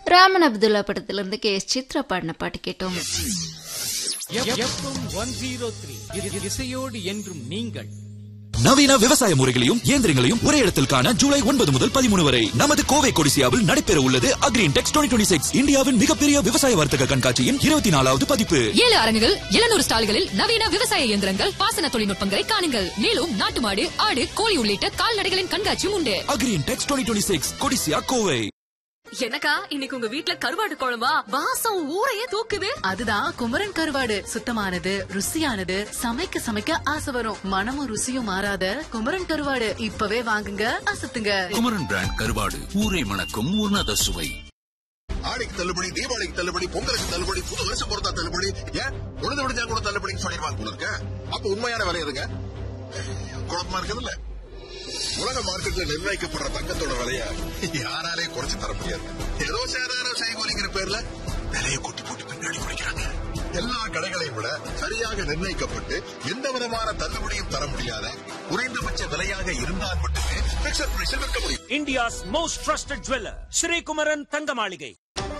ராமன் அப்துல்லா படத்திலிருந்து K S Chitra பாடின பாட்டு கேட்டோம் எஃப்எம் ஒன் ஜீரோ த்ரீ இசையோடு என்றும் நீங்கள் நவீன விவசாய முறைகளையும் இயந்திரங்களையும் ஒரே இடத்தில் காண ஜூலை ஒன்பது முதல் பதிமூணு வரை நமது கோவை கொடிசியாவில் நடைபெற உள்ளது அக்ரீன் டெக்ஸ் டுவெண்ட்டி சிக்ஸ் இந்தியாவின் மிகப்பெரிய விவசாய வர்த்தக கண்காட்சியின் இருபத்தி நாலாவது பதிப்பு ஏழு அரங்குகள் எழுநூறு ஸ்டால்களில் நவீன விவசாய இயந்திரங்கள் பாசன தொழில்நுட்பங்களை காணுங்கள் மேலும் நாட்டு மாடு ஆடு கோழி உள்ளிட்ட கால்நடைகளின் கண்காட்சியும் உண்டு Agri Intex twenty six Codissia Kovai எனக்கா இன்னைக்கு உங்க வீட்ல கருவாடு குழம்பா வாசம் ஊரையே தூக்குது அதுதான் குமரன் கருவாடு சுத்தமானது ருசியானது சமைக்க சமைக்க ஆசை வரும் மனமும் ருசியும் மாறாத குமரன் கருவாடு இப்பவே வாங்குங்க அசத்துங்க குமரன் பிராண்ட் கருவாடு ஊரை மணக்கும் உன்னத சுவை ஆடிக்கு தள்ளுபடி தீபாவளிக்கு தள்ளுபடி பொங்கலுக்கு தள்ளுபடி புது வருஷம் பொறுத்தா தள்ளுபடி ஏன் உழுது விடுஞ்சா கூட தள்ளுபடின்னு சொல்லிடுவாங்க போல இருக்க அப்ப உண்மையான விலை எதுங்க குழப்பமா இருக்குதுல்ல உலக மார்க்கெட்ல நிர்ணயிக்கப்படுற தங்கத்தோட விலைய யாராலே குறைச்சு தர முடியாது ஏதோ சேதாரம் செய்கூலிங்கிற பேர்ல விலையை கொட்டி போட்டு பின்னாடி குடிக்கிறாங்க எல்லா கடைகளையும் விட சரியாக நிர்ணயிக்கப்பட்டு எந்த விதமான தள்ளுபடியும் தர முடியாத குறைந்தபட்ச விலையாக இருந்தால் மட்டுமே பிக்சர் பிரைஸில் விற்க முடியும் India's most trusted jeweller Sreekumaran Thanga Maligai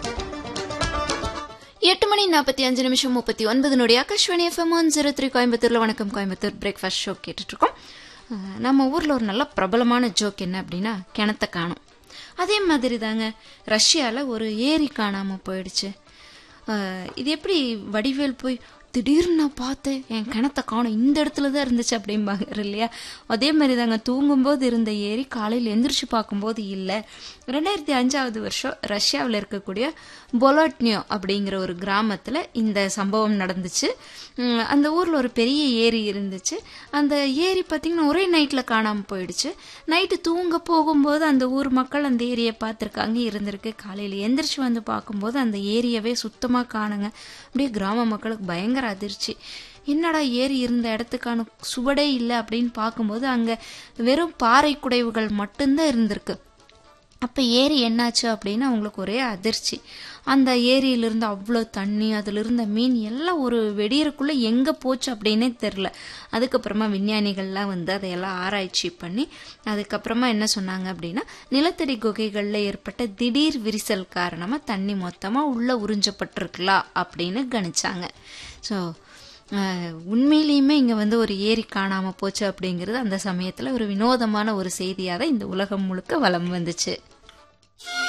எட்டு மணி நாற்பத்தி அஞ்சு நிமிஷம் முப்பத்தி ஒன்பது நொடி Akashvani FM one zero three கோயம்புத்தூர்ல வணக்கம் கோயம்புத்தூர் பிரேக்ஃபாஸ்ட் ஷோ கேட்டுட்டு இருக்கோம் அஹ், நம்ம ஊர்ல ஒரு நல்ல பிரபலமான ஜோக் என்ன அப்படின்னா கிணத்த காணும் அதே மாதிரி தாங்க ரஷ்யால ஒரு ஏரி காணாம போயிடுச்சு அஹ், இது எப்படி வடிவேல் போய் திடீர்னு நான் பார்த்தேன் என் கிணத்த காணும் இந்த இடத்துல தான் இருந்துச்சு அப்படிம்பாங்க இல்லையா அதே மாதிரி தாங்க தூங்கும்போது இருந்த ஏரி காலையில் எந்திரிச்சு பார்க்கும்போது இல்லை ரெண்டாயிரத்தி அஞ்சாவது வருஷம் ரஷ்யாவில் இருக்கக்கூடிய பொலாட்னியோ அப்படிங்கிற ஒரு கிராமத்தில் இந்த சம்பவம் நடந்துச்சு உம், அந்த ஊரில் ஒரு பெரிய ஏரி இருந்துச்சு அந்த ஏரி பார்த்திங்கன்னா ஒரே நைட்டில் காணாமல் போயிடுச்சு நைட்டு தூங்க போகும்போது அந்த ஊர் மக்கள் அந்த ஏரியை பார்த்துருக்காங்க இருந்திருக்கு காலையில் எந்திரிச்சு வந்து பார்க்கும்போது அந்த ஏரியவே சுத்தமாக காணுங்க அப்படியே கிராம மக்களுக்கு பயங்கர அதிர்ச்சி என்னடா ஏரி இருந்த இடத்துக்கான சுவடே இல்லை அப்படின்னு பார்க்கும்போது அங்கே வெறும் பாறை குடைவுகள் மட்டும்தான் இருந்திருக்கு அப்போ ஏரி என்னாச்சு அப்படின்னு அவங்களுக்கு ஒரே அதிர்ச்சி அந்த ஏரியிலிருந்து அவ்வளோ தண்ணி அதில் இருந்த மீன் எல்லாம் ஒரு வெடியறக்குள்ளே எங்கே போச்சு அப்படின்னே தெரில அதுக்கப்புறமா விஞ்ஞானிகள்லாம் வந்து அதையெல்லாம் ஆராய்ச்சி பண்ணி அதுக்கப்புறமா என்ன சொன்னாங்க அப்படின்னா நிலத்தடி குகைகளில் ஏற்பட்ட திடீர் விரிசல் காரணமாக தண்ணி மொத்தமாக உள்ளே உறிஞ்சப்பட்டிருக்கலாம் அப்படின்னு கணிச்சாங்க ஸோ உண்மையிலேயுமே இங்கே வந்து ஒரு ஏரி காணாமல் போச்சு அப்படிங்கிறது அந்த சமயத்தில் ஒரு வினோதமான ஒரு செய்தியாக தான் இந்த உலகம் முழுக்க வலம் வந்துச்சு